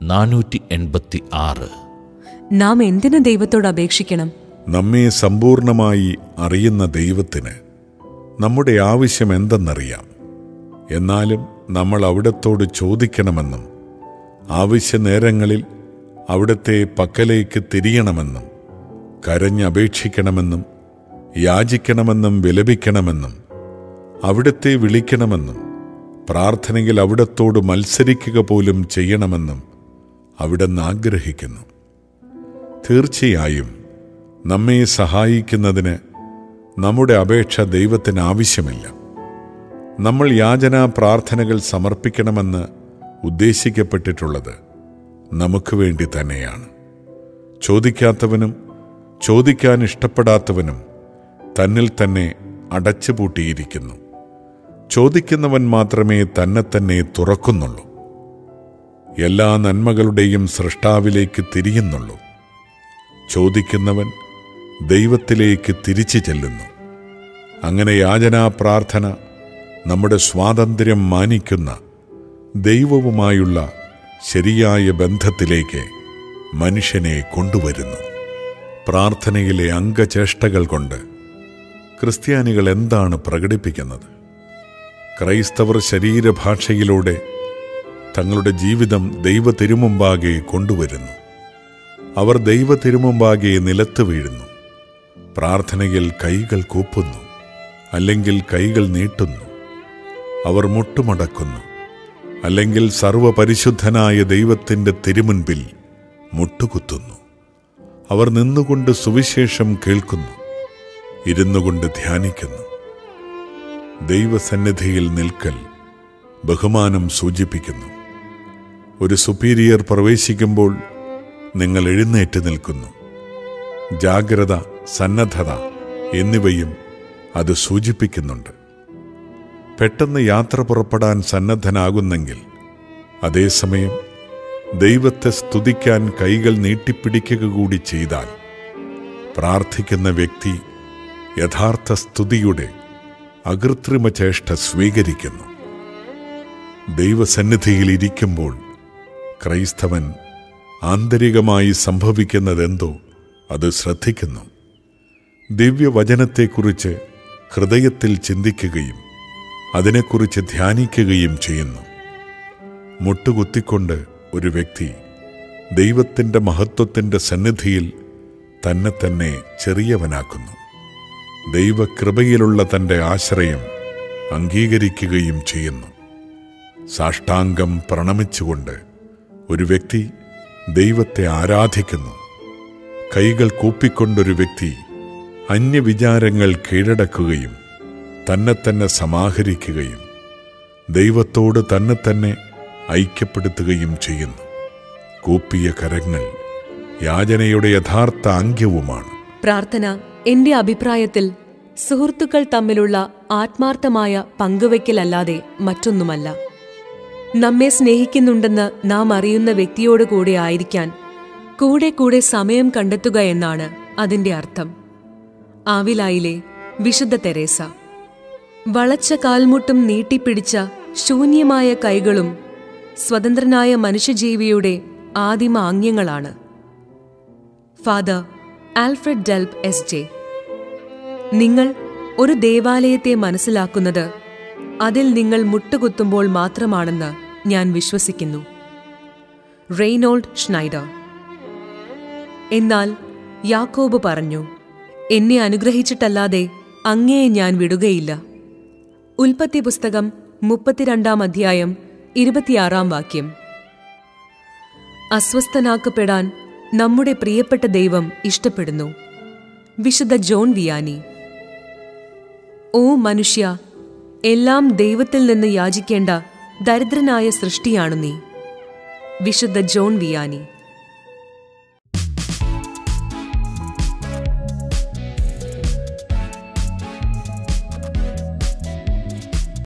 നാനൂറ്റി എൺപത്തി ആറ് നാം എന്തിനു ദൈവത്തോട് അപേക്ഷിക്കണം നമ്മെ സമ്പൂർണമായി അറിയുന്ന ദൈവത്തിന് നമ്മുടെ ആവശ്യം എന്തെന്നറിയാം എന്നാലും നമ്മൾ അവിടത്തോട് ചോദിക്കണമെന്നും ആവശ്യ നേരങ്ങളിൽ അവിടത്തെ പക്കലേക്ക് തിരിയണമെന്നും കരഞ്ഞപേക്ഷിക്കണമെന്നും യാചിക്കണമെന്നും വിലപിക്കണമെന്നും അവിടത്തെ വിളിക്കണമെന്നും പ്രാർത്ഥനയിൽ അവിടത്തോട് മത്സരിക്കുക പോലും ചെയ്യണമെന്നും അവിടുന്ന് ആഗ്രഹിക്കുന്നു തീർച്ചയായും നമ്മെ സഹായിക്കുന്നതിന് നമ്മുടെ അപേക്ഷ ദൈവത്തിന് ആവശ്യമില്ല നമ്മൾ യാചനാ പ്രാർത്ഥനകൾ സമർപ്പിക്കണമെന്ന് ഉദ്ദേശിക്കപ്പെട്ടിട്ടുള്ളത് നമുക്ക് വേണ്ടി തന്നെയാണ് ചോദിക്കാത്തവനും ചോദിക്കാൻ ഇഷ്ടപ്പെടാത്തവനും തന്നിൽ തന്നെ അടച്ചുപൂട്ടിയിരിക്കുന്നു ചോദിക്കുന്നവൻ മാത്രമേ തന്നെ തന്നെ തുറക്കുന്നുള്ളൂ എല്ലാ നന്മകളുടെയും സൃഷ്ടാവിലേക്ക് തിരിയുന്നുള്ളൂ ചോദിക്കുന്നവൻ ദൈവത്തിലേക്ക് തിരിച്ചു ചെല്ലുന്നു അങ്ങനെ യാചനാ പ്രാർത്ഥന നമ്മുടെ സ്വാതന്ത്ര്യം മാനിക്കുന്ന ദൈവവുമായുള്ള ശരിയായ ബന്ധത്തിലേക്ക് മനുഷ്യനെ കൊണ്ടുവരുന്നു പ്രാർത്ഥനയിലെ അംഗചേഷ്ടകൾ കൊണ്ട് ക്രിസ്ത്യാനികൾ എന്താണ് പ്രകടിപ്പിക്കുന്നത് ക്രൈസ്തവർ ശരീരഭാഷയിലൂടെ തങ്ങളുടെ ജീവിതം ദൈവ തിരുമുമ്പാകെ കൊണ്ടുവരുന്നു അവർ ദൈവ തിരുമുമ്പാകെ നിലത്ത് വീഴുന്നു പ്രാർത്ഥനയിൽ കൈകൾ കൂപ്പുന്നു അല്ലെങ്കിൽ കൈകൾ നീട്ടുന്നു അവർ മുട്ടുമടക്കുന്നു അല്ലെങ്കിൽ സർവപരിശുദ്ധനായ ദൈവത്തിൻ്റെ തിരുമുൻപിൽ മുട്ടുകുത്തുന്നു അവർ നിന്നുകൊണ്ട് സുവിശേഷം കേൾക്കുന്നു ഇരുന്നുകൊണ്ട് ധ്യാനിക്കുന്നു ദൈവസന്നിധിയിൽ നിൽക്കൽ ബഹുമാനം സൂചിപ്പിക്കുന്നു ഒരു സുപ്പീരിയർ പ്രവേശിക്കുമ്പോൾ നിങ്ങൾ എഴുന്നേറ്റ് നിൽക്കുന്നു ജാഗ്രത സന്നദ്ധത എന്നിവയും അത് സൂചിപ്പിക്കുന്നുണ്ട് പെട്ടെന്ന് യാത്ര പുറപ്പെടാൻ സന്നദ്ധനാകുന്നെങ്കിൽ അതേസമയം ദൈവത്തെ സ്തുതിക്കാൻ കൈകൾ നീട്ടിപ്പിടിക്കുക കൂടി ചെയ്താൽ പ്രാർത്ഥിക്കുന്ന വ്യക്തി യഥാർത്ഥ സ്തുതിയുടെ അകൃത്രിമ ചേഷ്ട സ്വീകരിക്കുന്നു ദൈവസന്നിധിയിൽ ഇരിക്കുമ്പോൾ ക്രൈസ്തവൻ ആന്തരികമായി സംഭവിക്കുന്നതെന്തോ അത് ശ്രദ്ധിക്കുന്നു ദിവ്യവചനത്തെക്കുറിച്ച് ഹൃദയത്തിൽ ചിന്തിക്കുകയും അതിനെക്കുറിച്ച് ധ്യാനിക്കുകയും ചെയ്യുന്നു മുട്ടുകുത്തിക്കൊണ്ട് ഒരു വ്യക്തി ദൈവത്തിൻ്റെ മഹത്വത്തിൻ്റെ സന്നിധിയിൽ തന്നെ തന്നെ ചെറിയവനാക്കുന്നു ദൈവകൃപയിലുള്ള തൻ്റെ ആശ്രയം അംഗീകരിക്കുകയും ചെയ്യുന്നു സാഷ്ടാംഗം പ്രണമിച്ചുകൊണ്ട് ഒരു വ്യക്തി ദൈവത്തെ ആരാധിക്കുന്നു കൈകൾ കൂപ്പിക്കൊണ്ടൊരു വ്യക്തി അന്യവിചാരങ്ങൾ കീഴടക്കുകയും തന്നെ തന്നെ സമാഹരിക്കുകയും ദൈവത്തോട് തന്നെ തന്നെ ഐക്യപ്പെടുത്തുകയും ചെയ്യുന്നു കൂപ്പിയ കരങ്ങൾ യാചനയുടെ യഥാർത്ഥ ആംഗ്യവുമാണ് പ്രാർത്ഥന എന്റെ അഭിപ്രായത്തിൽ സുഹൃത്തുക്കൾ തമ്മിലുള്ള ആത്മാർത്ഥമായ പങ്കുവയ്ക്കലല്ലാതെ മറ്റൊന്നുമല്ല നമ്മെ സ്നേഹിക്കുന്നുണ്ടെന്ന് നാം അറിയുന്ന വ്യക്തിയോട് കൂടെ ആയിരിക്കാൻ കൂടെ കൂടെ സമയം കണ്ടെത്തുക എന്നാണ് അതിന്റെ അർത്ഥം ആവിലായിലെ വിശുദ്ധ തെരേസ വളച്ച കാൽമുട്ടും നീട്ടിപ്പിടിച്ച ശൂന്യമായ കൈകളും സ്വതന്ത്രനായ മനുഷ്യജീവിയുടെ ആദിമ ആംഗ്യങ്ങളാണ് father Alfred Delp S J നിങ്ങൾ ഒരു ദേവാലയത്തെ മനസ്സിലാക്കുന്നത് അതിൽ നിങ്ങൾ മുട്ടുകുത്തുമ്പോൾ മാത്രമാണെന്ന് ഞാൻ വിശ്വസിക്കുന്നു റെയ്നോൾഡ് ഷ്നൈഡർ എന്നാൽ യാക്കോബ് പറഞ്ഞു എന്നെ അനുഗ്രഹിച്ചിട്ടല്ലാതെ അങ്ങയെ ഞാൻ വിടുകയില്ല ഉൽപ്പത്തി പുസ്തകം മുപ്പത്തിരണ്ടാം അധ്യായം ഇരുപത്തിയാറാം വാക്യം അസ്വസ്ഥനാക്കപ്പെടാൻ നമ്മുടെ പ്രിയപ്പെട്ട ദൈവം ഇഷ്ടപ്പെടുന്നു വിശുദ്ധ ജോൺ വിയാനി ഓ മനുഷ്യ എല്ലാം ദൈവത്തിൽ നിന്ന് യാചിക്കേണ്ട ദരിദ്രനായ സൃഷ്ടിയാണു നീ വിശുദ്ധ ജോൺ വിയാനി